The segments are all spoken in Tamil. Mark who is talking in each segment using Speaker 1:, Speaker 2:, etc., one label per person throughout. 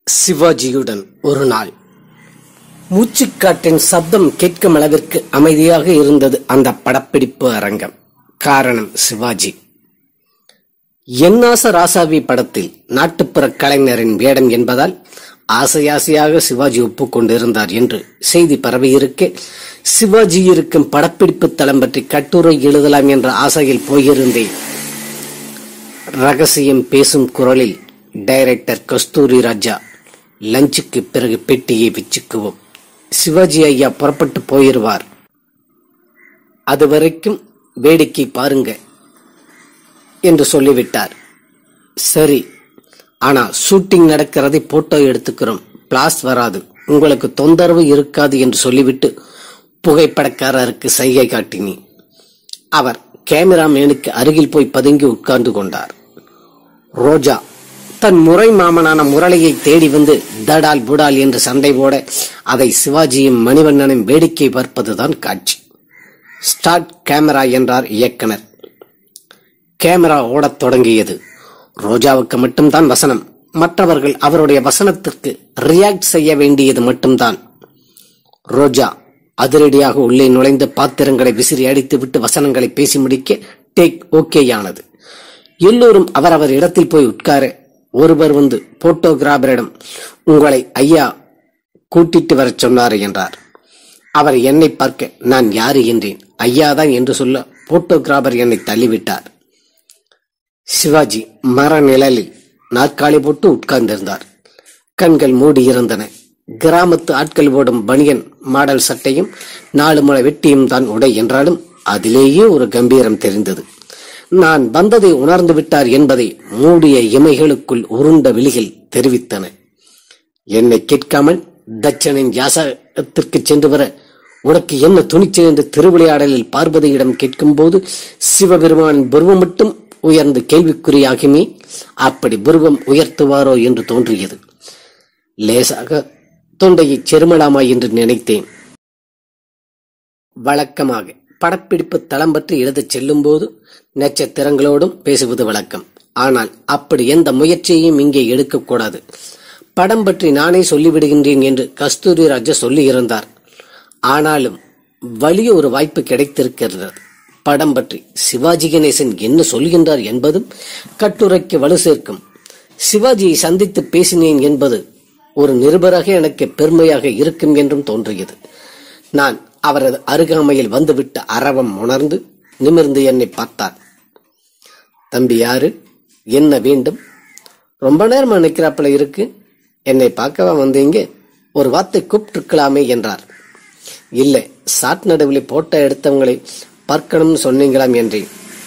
Speaker 1: சிவாஜியுடன் ஒரு நாள் மூச்சுக்காற்றின் சப்தம் கேட்கும் அளவிற்கு அமைதியாக இருந்தது அந்த படப்பிடிப்பு அரங்கம் காரணம் சிவாஜி என்னாச ராசாவி படத்தில் நாட்டுப்புற கலைஞரின் வேடம் என்பதால் ஆசை ஆசையாக சிவாஜி ஒப்புக்கொண்டிருந்தார் என்று செய்தி பரவியிருக்க சிவாஜி இருக்கும் படப்பிடிப்பு தளம் பற்றி கட்டுரை எழுதலாம் என்ற ஆசையில் போயிருந்தேன் ரகசியம் பேசும் குரலில் டைரக்டர் கஸ்தூரி ராஜா லஞ்சுக்கு பிறகு பெட்டியை வச்சுக்குவோம் சிவாஜி ஐயா புறப்பட்டு போயிருவார் அது வரைக்கும் வேடிக்கை பாருங்க என்று சொல்லிவிட்டார் சரி ஆனா ஷூட்டிங் நடக்கிறதை போட்டோ எடுத்துக்கிறோம் பிளாஸ் வராது உங்களுக்கு தொந்தரவு இருக்காது என்று சொல்லிவிட்டு புகைப்படக்காரருக்கு சைகை காட்டினேன் அவர் கேமராமேனுக்கு அருகில் போய் பதுங்கி உட்கார்ந்து கொண்டார் ரோஜா தன் முறை மாமனான முரளியை தேடி வந்து தடால் புடால் என்று சண்டை போட அதை சிவாஜியும் மணிவண்ணனும் வேடிக்கை பார்ப்பதுதான் காட்சி ஸ்டார்ட் கேமரா என்றார் இயக்குனர் கேமரா ஓடத் தொடங்கியது ரோஜாவுக்கு மட்டும்தான் வசனம் மற்றவர்கள் அவருடைய வசனத்திற்கு ரியாக்ட் செய்ய வேண்டியது மட்டும்தான் ரோஜா அதிரடியாக உள்ளே நுழைந்து பாத்திரங்களை விசிறி அடித்துவிட்டு வசனங்களை பேசி முடிக்க டேக் ஓகேயானது எல்லோரும் அவரவர் இடத்தில் போய் உட்கார ஒருவர் வந்து போட்டோகிராபரிடம் உங்களை ஐயா கூட்டிட்டு வரச் சொன்னார் என்றார் அவர் என்னை பார்க்க நான் யாரு என்றேன் ஐயாதான் என்று சொல்ல போட்டோகிராபர் என்னை தள்ளிவிட்டார் சிவாஜி மர நிழலில் நாற்காலி போட்டு உட்கார்ந்திருந்தார் கண்கள் மூடியிருந்தன கிராமத்து ஆட்கள் போடும் பனியன் மாடல் சட்டையும் நாலு முளை வெட்டியும் தான் உடை என்றாலும் அதிலேயே ஒரு கம்பீரம் தெரிந்தது நான் வந்ததை உணர்ந்து விட்டார் என்பதை மூடிய இமைகளுக்குள் உருண்ட விழிகள் தெரிவித்தன என்னை கேட்காமல் தட்சனின் யாசகத்திற்கு சென்று வர உனக்கு என்ன துணிச்சல் என்று திருவிளையாடலில் பார்வதியிடம் கேட்கும்போது சிவபெருமானின் புருவம் மட்டும் உயர்ந்து கேள்விக்குறியாகுமே அப்படி புருவம் உயர்த்துவாரோ என்று தோன்றியது லேசாக தொண்டையை செருமலாமா என்று நினைத்தேன் வழக்கமாக படப்பிடிப்பு தளம் பற்றி எழுதச் செல்லும் போது நட்சத்திரங்களோடும் பேசுவது வழக்கம் ஆனால் அப்படி எந்த முயற்சியையும் இங்கே எடுக்கக்கூடாது படம் பற்றி நானே சொல்லிவிடுகின்றேன் என்று கஸ்தூரி ராஜா சொல்லி இருந்தார் ஆனாலும் வலிய ஒரு வாய்ப்பு கிடைத்திருக்கிறது படம் பற்றி சிவாஜி கணேசன் என்ன சொல்கின்றார் என்பதும் கட்டுரைக்கு வலு சேர்க்கும் சிவாஜியை சந்தித்து பேசினேன் என்பது ஒரு நிருபராக எனக்கு பெருமையாக இருக்கும் என்றும் தோன்றியது நான் அவரது அருகாமையில் வந்துவிட்ட அரவம் உணர்ந்து நிமிர்ந்து என்னை பார்த்தார் தம்பி யாரு என்ன வேண்டும் ரொம்ப நேரமா நிற்கிறாப்புல இருக்கு என்னை பார்க்கவா வந்தீங்க ஒரு வார்த்தை கூப்பிட்டுருக்கலாமே என்றார் இல்லை சாட் நடுவில் போட்டோ எடுத்தவங்களை பார்க்கணும்னு சொன்னீங்களாம் என்றேன்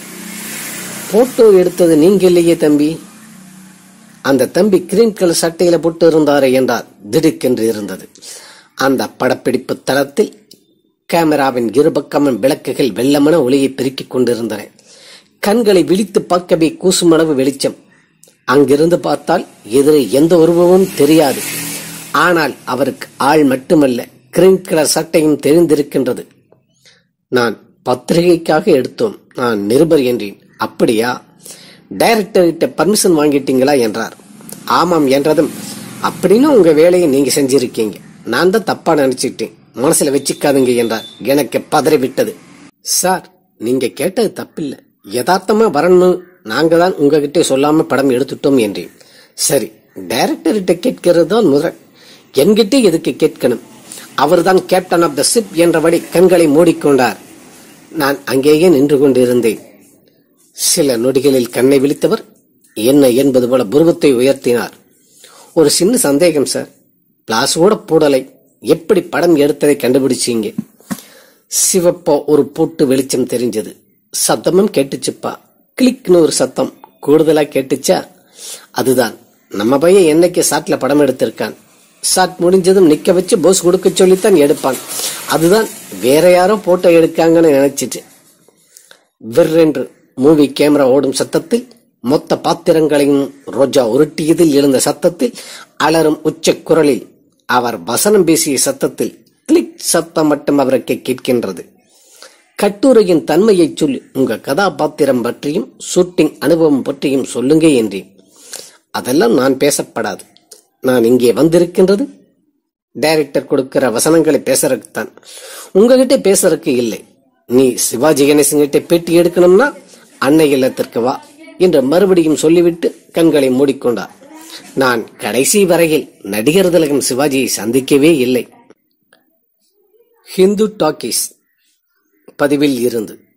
Speaker 1: போட்டோ எடுத்தது நீங்க இல்லையே தம்பி அந்த தம்பி கிரீன் கலர் சட்டையில போட்டு இருந்தாரே என்றார் திடுக்கென்று இருந்தது அந்த படப்பிடிப்பு தளத்தில் கேமராவின் இருபக்கமும் விளக்குகள் வெள்ளமன ஒளியை பெருக்கிக் கொண்டிருந்தன கண்களை விழித்து பார்க்கவே கூசுமளவு வெளிச்சம் அங்கிருந்து பார்த்தால் எதிரே எந்த உருவமும் தெரியாது ஆனால் அவருக்கு ஆள் மட்டுமல்ல கிரீன் கலர் சட்டையும் தெரிந்திருக்கின்றது நான் பத்திரிகைக்காக எடுத்தோம் நான் நிருபர் என்றேன் அப்படியா டைரக்டர் கிட்ட பர்மிஷன் வாங்கிட்டீங்களா என்றார் ஆமாம் என்றதும் அப்படின்னு உங்க வேலையை நீங்க செஞ்சிருக்கீங்க நான் தான் தப்பா நினைச்சிட்டேன் மனசுல வச்சுக்காதுங்க என்றார் எனக்கு பதறி விட்டது சார் நீங்க கேட்டது தப்பில்லை யதார்த்தமா வரணும் நாங்க தான் உங்ககிட்ட சொல்லாம படம் எடுத்துட்டோம் என்றேன் சரி டைரக்டர்கிட்ட கேட்கிறது தான் முறை என்கிட்ட எதுக்கு கேட்கணும் அவர்தான் கேப்டன் ஆஃப் த ஷிப் என்றபடி கண்களை மூடிக்கொண்டார் நான் அங்கேயே நின்று கொண்டிருந்தேன் சில நொடிகளில் கண்ணை விழித்தவர் என்ன என்பது போல புருவத்தை உயர்த்தினார் ஒரு சின்ன சந்தேகம் சார் பிளாஸ் கூட போடலை எப்படி படம் எடுத்ததை கண்டுபிடிச்சீங்க சிவப்பா ஒரு போட்டு வெளிச்சம் தெரிஞ்சது சத்தமும் கேட்டுச்சுப்பா கிளிக்னு ஒரு சத்தம் கூடுதலா கேட்டுச்சா அதுதான் நம்ம பையன் என்னைக்கு சாட்ல படம் எடுத்திருக்கான் ஷாட் முடிஞ்சதும் நிக்க வச்சு போஸ் கொடுக்க சொல்லித்தான் எடுப்பான் அதுதான் வேற யாரோ போட்டோ எடுக்காங்கன்னு நினைச்சிட்டு விற்றென்று மூவி கேமரா ஓடும் சத்தத்தில் மொத்த பாத்திரங்களையும் ரோஜா உருட்டியதில் எழுந்த சத்தத்தில் அலரும் உச்ச குரலில் அவர் வசனம் பேசிய சத்தத்தில் கிளிக் சத்தம் மட்டும் அவருக்கு கேட்கின்றது கட்டுரையின் தன்மையை சொல்லி உங்க கதாபாத்திரம் பற்றியும் ஷூட்டிங் அனுபவம் பற்றியும் சொல்லுங்க என்றேன் அதெல்லாம் நான் பேசப்படாது நான் இங்கே வந்திருக்கின்றது டைரக்டர் கொடுக்கிற வசனங்களை பேசுறதுக்குத்தான் உங்ககிட்ட பேசுறதுக்கு இல்லை நீ சிவாஜி கணேசன் கிட்ட பேட்டி எடுக்கணும்னா அன்னை இல்லத்திற்கு வா என்று மறுபடியும் சொல்லிவிட்டு கண்களை மூடிக்கொண்டார் நான் கடைசி வரையில் நடிகர் திலகம் சிவாஜியை சந்திக்கவே இல்லை ஹிந்து டாக்கீஸ் பதிவில் இருந்து